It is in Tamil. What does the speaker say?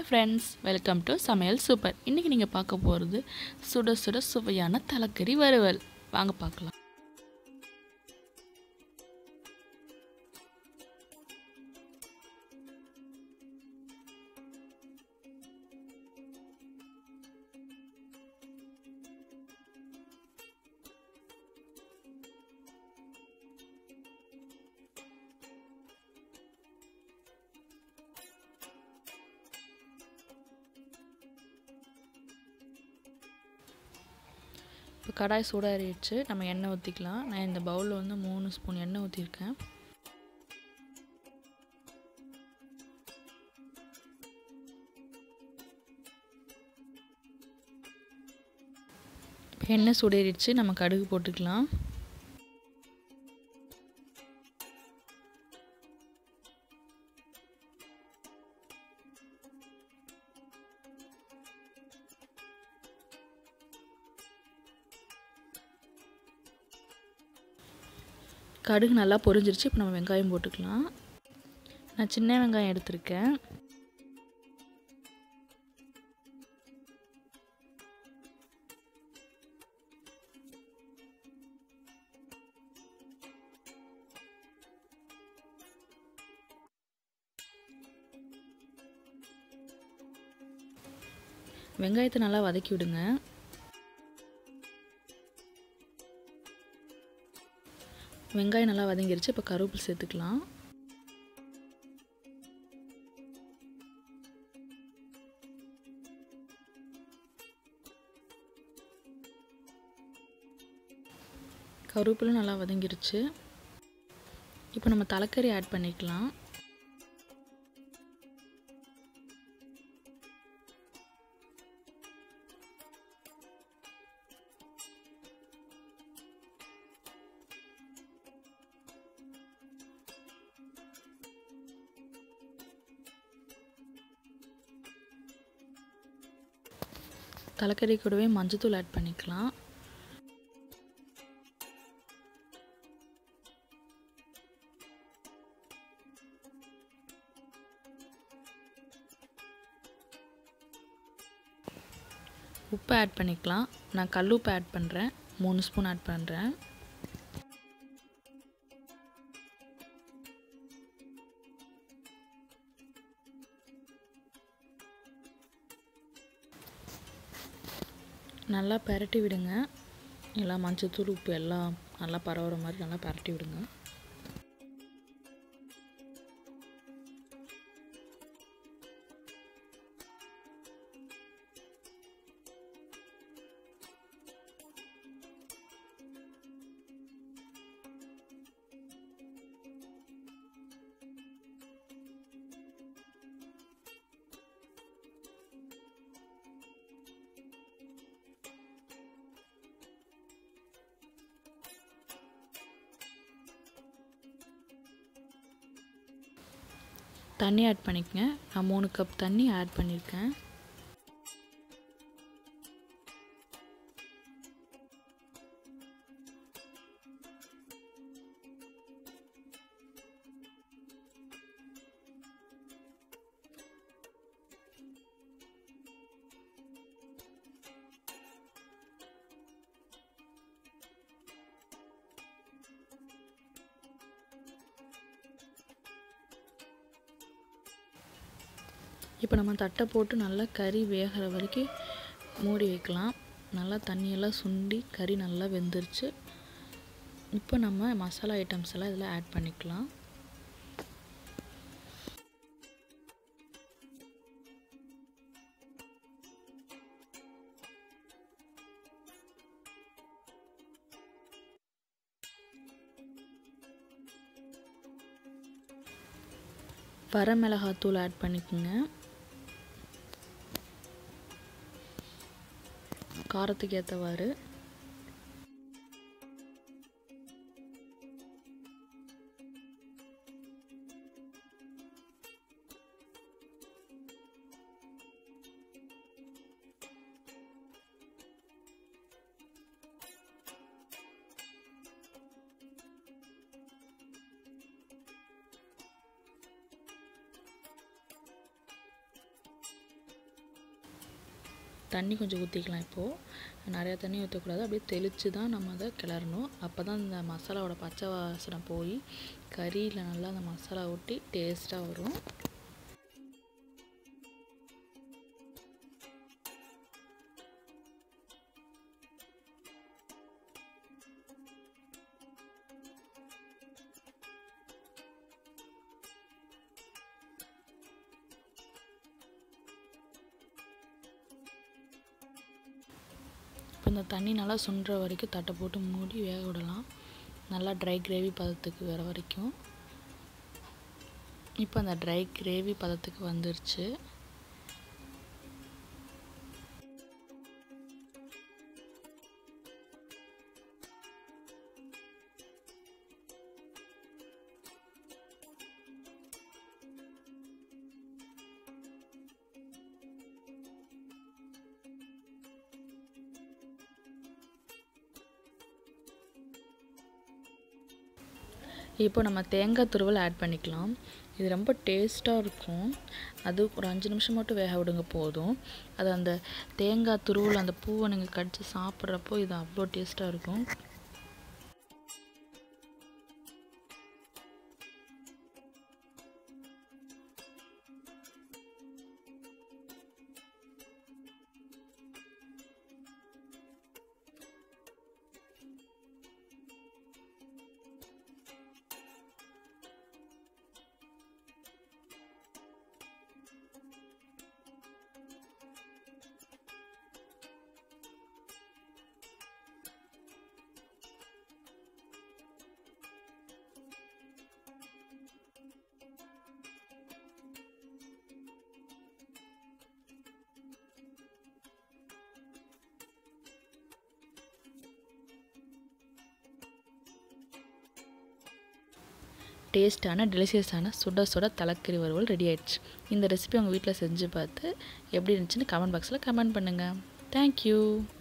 ஃப்ரெண்ட்ஸ் வெல்கம் டு சமையல் சூப்பர் இன்றைக்கி நீங்கள் பார்க்க போகிறது சுட சுட சுவையான தலைக்கறி வறுவல் வாங்க பார்க்கலாம் இப்போ கடாய் சூடாறிடுச்சு நம்ம எண்ணெய் ஊற்றிக்கலாம் நான் இந்த பவுலில் வந்து மூணு ஸ்பூன் எண்ணெய் ஊற்றிருக்கேன் இப்போ எண்ணெய் சூடேறிடுச்சு நம்ம கடுகு போட்டுக்கலாம் கடுகு நல்லா பொரிஞ்சிருச்சு இப்போ நம்ம வெங்காயம் போட்டுக்கலாம் நான் சின்ன வெங்காயம் எடுத்திருக்கேன் வெங்காயத்தை நல்லா வதக்கி விடுங்க வெங்காயம் நல்லா வதங்கிருச்சு இப்போ கருவேப்பில் சேர்த்துக்கலாம் கருவேப்பிலும் நல்லா வதங்கிருச்சு இப்போ நம்ம தலைக்கறி ஆட் பண்ணிக்கலாம் தலைக்கறி கூடவே மஞ்சத்தூள் ஆட் பண்ணிக்கலாம் உப்பு ஆட் பண்ணிக்கலாம் நான் கல் உப்பு ஆட் பண்ணுறேன் மூணு ஸ்பூன் ஆட் பண்ணுறேன் நல்லா பரட்டி விடுங்க எல்லாம் மஞ்சத்தூள் உப்பு எல்லாம் நல்லா பரவுற மாதிரி நல்லா பரட்டி விடுங்க தண்ணி ஆட் பண்ணிக்கங்க நான் மூணு கப் தண்ணி ஆட் பண்ணியிருக்கேன் இப்போ நம்ம தட்டை போட்டு நல்லா கறி வேகிற வரைக்கும் மூடி வைக்கலாம் நல்லா தண்ணியெல்லாம் சுண்டி கறி நல்லா வெந்துருச்சு இப்போ நம்ம மசாலா ஐட்டம்ஸ் எல்லாம் இதில் ஆட் பண்ணிக்கலாம் வரமிளகாத்தூள் ஆட் பண்ணிக்கோங்க காரத்துக்கு ஏற்றவாறு தண்ணி கொஞ்சம் ஊற்றிக்கலாம் இப்போது நிறையா தண்ணி ஊற்றக்கூடாது அப்படியே தெளித்து தான் நம்ம அதை கிளறணும் அப்போ தான் இந்த மசாலாவோட பச்சை வாசனை போய் கறியில் நல்லா அந்த மசாலா ஊட்டி டேஸ்ட்டாக வரும் இப்போ இந்த தண்ணி நல்லா சுண்டுற வரைக்கும் தட்டை போட்டு மூடி வேக விடலாம் நல்லா ட்ரை கிரேவி பதத்துக்கு வர வரைக்கும் இப்போ அந்த ட்ரை கிரேவி பதத்துக்கு வந்துருச்சு இப்போ நம்ம தேங்காய் துருவல் ஆட் பண்ணிக்கலாம் இது ரொம்ப டேஸ்ட்டாக இருக்கும் அது ஒரு அஞ்சு நிமிஷம் மட்டும் வேக விடுங்க போதும் அது அந்த தேங்காய் துருவல் அந்த பூவை நீங்கள் கடித்து சாப்பிட்றப்போ இது அவ்வளோ டேஸ்ட்டாக இருக்கும் டேஸ்ட்டான டெலிஷியஸான சுட சுட தலைக்கறி வறுவல் ரெடி ஆயிடுச்சு இந்த ரெசிபி உங்கள் வீட்டில் செஞ்சு பார்த்து எப்படி இருந்துச்சுன்னு கமெண்ட் பாக்ஸில் கமெண்ட் பண்ணுங்கள் தேங்க்யூ